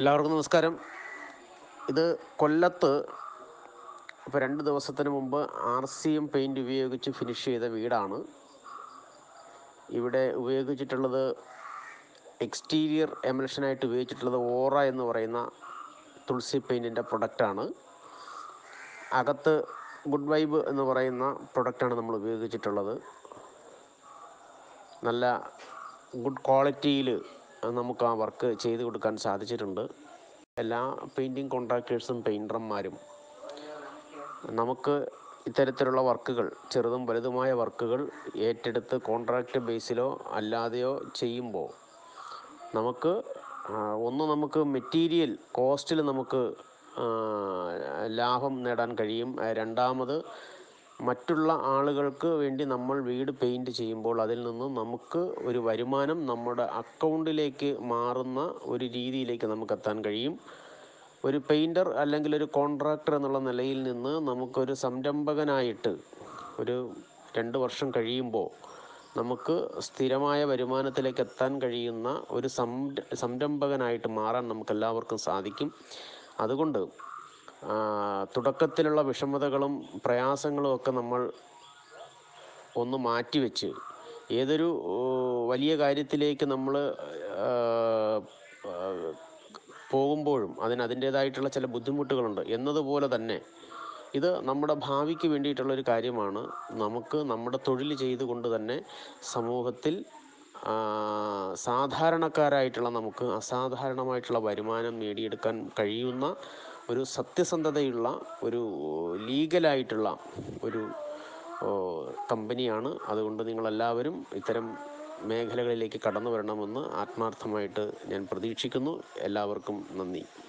എല്ലാവർക്കും നമസ്കാരം ഇത് കൊല്ലത്ത് ഇപ്പോൾ രണ്ട് ദിവസത്തിന് മുമ്പ് ആർ സി എം പെയിൻറ് ഉപയോഗിച്ച് ഫിനിഷ് ചെയ്ത വീടാണ് ഇവിടെ ഉപയോഗിച്ചിട്ടുള്ളത് എക്സ്റ്റീരിയർ എമൽഷനായിട്ട് ഉപയോഗിച്ചിട്ടുള്ളത് ഓറ എന്ന് പറയുന്ന തുളസി പെയിൻറ്റിൻ്റെ പ്രൊഡക്റ്റാണ് അകത്ത് ഗുഡ് വൈബ് എന്ന് പറയുന്ന പ്രൊഡക്റ്റാണ് നമ്മൾ ഉപയോഗിച്ചിട്ടുള്ളത് നല്ല ഗുഡ് ക്വാളിറ്റിയിൽ നമുക്ക് ആ വർക്ക് ചെയ്ത് കൊടുക്കാൻ സാധിച്ചിട്ടുണ്ട് എല്ലാ പെയിൻറ്റിങ് കോൺട്രാക്ടേഴ്സും പെയിൻറ്റർമാരും നമുക്ക് ഇത്തരത്തിലുള്ള വർക്കുകൾ ചെറുതും വലുതുമായ വർക്കുകൾ ഏറ്റെടുത്ത് കോൺട്രാക്റ്റ് ബേസിലോ അല്ലാതെയോ ചെയ്യുമ്പോൾ നമുക്ക് ആ, ഒന്ന് നമുക്ക് മെറ്റീരിയൽ കോസ്റ്റിൽ നമുക്ക് ആ, ലാഭം നേടാൻ കഴിയും ആ, രണ്ടാമത് മറ്റുള്ള ആളുകൾക്ക് വേണ്ടി നമ്മൾ വീട് പെയിൻറ് ചെയ്യുമ്പോൾ അതിൽ നിന്ന് നമുക്ക് ഒരു വരുമാനം നമ്മുടെ അക്കൗണ്ടിലേക്ക് മാറുന്ന ഒരു രീതിയിലേക്ക് നമുക്ക് എത്താൻ കഴിയും ഒരു പെയിൻറ്റർ അല്ലെങ്കിൽ ഒരു കോൺട്രാക്ടർ എന്നുള്ള നിലയിൽ നിന്ന് നമുക്കൊരു സംരംഭകനായിട്ട് ഒരു രണ്ട് വർഷം കഴിയുമ്പോൾ നമുക്ക് സ്ഥിരമായ വരുമാനത്തിലേക്ക് എത്താൻ കഴിയുന്ന ഒരു സംര സംരംഭകനായിട്ട് മാറാൻ നമുക്ക് എല്ലാവർക്കും സാധിക്കും അതുകൊണ്ട് ആ, തുടക്കത്തിലുള്ള വിഷമതകളും പ്രയാസങ്ങളും ഒക്കെ നമ്മൾ ഒന്ന് മാറ്റിവെച്ച് ഏതൊരു ഓ, വലിയ കാര്യത്തിലേക്ക് നമ്മൾ പോകുമ്പോഴും അതിന് അതിൻ്റേതായിട്ടുള്ള ചില ബുദ്ധിമുട്ടുകളുണ്ട് എന്നതുപോലെ തന്നെ ഇത് നമ്മുടെ ഭാവിക്ക് വേണ്ടിയിട്ടുള്ള ഒരു കാര്യമാണ് നമുക്ക് നമ്മുടെ തൊഴിൽ ചെയ്തുകൊണ്ട് തന്നെ സമൂഹത്തിൽ ആ, സാധാരണക്കാരായിട്ടുള്ള നമുക്ക് അസാധാരണമായിട്ടുള്ള വരുമാനം നേടിയെടുക്കാൻ കഴിയുന്ന ഒരു സത്യസന്ധതയുള്ള ഒരു ലീഗലായിട്ടുള്ള ഒരു ഓ, കമ്പനിയാണ് അതുകൊണ്ട് നിങ്ങളെല്ലാവരും ഇത്തരം മേഖലകളിലേക്ക് കടന്നു വരണമെന്ന് ആത്മാർത്ഥമായിട്ട് ഞാൻ പ്രതീക്ഷിക്കുന്നു എല്ലാവർക്കും നന്ദി